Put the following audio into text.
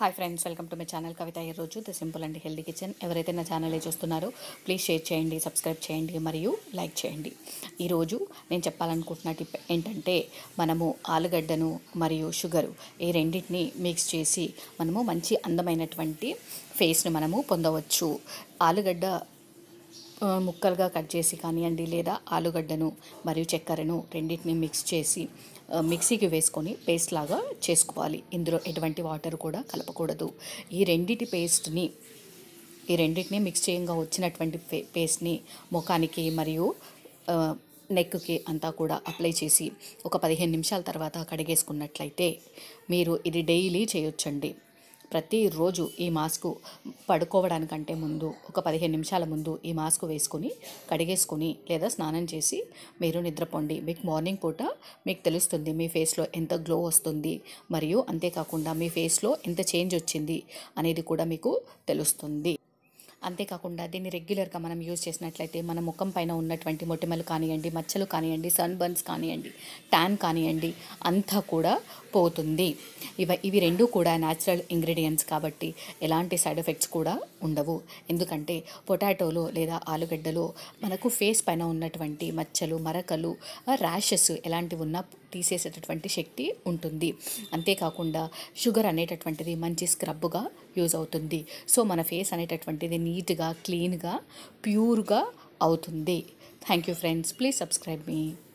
hi friends welcome to my channel Kavitha ఈ రోజు the simple and healthy kitchen ఎవరైతే నా ఛానల్ చూస్తున్నారో ప్లీజ్ షేర్ చేయండి సబ్స్క్రైబ్ చేయండి మరియు లైక్ చేయండి ఈరోజు నేను చెప్పాలనుకుంటున్న టిప్ ఏంటంటే మనము ఆలుగడ్డను మరియు షుగరు ఈ రెండింటిని మిక్స్ చేసి మనము మంచి అందమైనటువంటి ఫేస్ను మనము పొందవచ్చు ఆలుగడ్డ ఆ, ముక్కలుగా కట్ చేసి కానివ్వండి లేదా ఆలుగడ్డను మరియు చక్కెరను రెండింటిని మిక్స్ చేసి ఆ, మిక్సీకి వేసుకొని పేస్ట్ లాగా చేసుకోవాలి ఇందులో ఎటువంటి వాటర్ కూడా కలపకూడదు ఈ రెండిటి పేస్ట్ని ఈ రెండింటిని మిక్స్ చేయంగా వచ్చినటువంటి పే పేస్ట్ని ముఖానికి మరియు ఆ, నెక్కి అంతా కూడా అప్లై చేసి ఒక పదిహేను నిమిషాల తర్వాత కడిగేసుకున్నట్లయితే మీరు ఇది డైలీ చేయొచ్చండి ప్రతిరోజు ఈ మాస్క్ పడుకోవడానికంటే ముందు ఒక పదిహేను నిమిషాల ముందు ఈ మాస్క్ వేసుకొని కడిగేసుకొని లేదా స్నానం చేసి మీరు నిద్రపోండి మీకు మార్నింగ్ పూట మీకు తెలుస్తుంది మీ ఫేస్లో ఎంత గ్లో వస్తుంది మరియు అంతేకాకుండా మీ ఫేస్లో ఎంత చేంజ్ వచ్చింది అనేది కూడా మీకు తెలుస్తుంది అంతేకాకుండా దీన్ని రెగ్యులర్గా మనం యూజ్ చేసినట్లయితే మన ముఖం పైన ఉన్నటువంటి మొటిమలు కానివ్వండి మచ్చలు కానివ్వండి సన్ బర్న్స్ కానివ్వండి ట్యాన్ కానివ్వండి అంతా కూడా పోతుంది ఇవ ఇవి రెండు కూడా న్యాచురల్ ఇంగ్రీడియంట్స్ కాబట్టి ఎలాంటి సైడ్ ఎఫెక్ట్స్ కూడా ఉండవు ఎందుకంటే పొటాటోలో లేదా ఆలుగడ్డలో మనకు ఫేస్ పైన ఉన్నటువంటి మచ్చలు మరకలు ర్యాషెస్ ఎలాంటివి ఉన్నా తీసేసేటటువంటి శక్తి ఉంటుంది అంతేకాకుండా షుగర్ అనేటటువంటిది మంచి స్క్రబ్గా యూజ్ అవుతుంది సో మన ఫేస్ అనేటటువంటిది నీట్గా క్లీన్గా ప్యూర్గా అవుతుంది thank you friends please subscribe me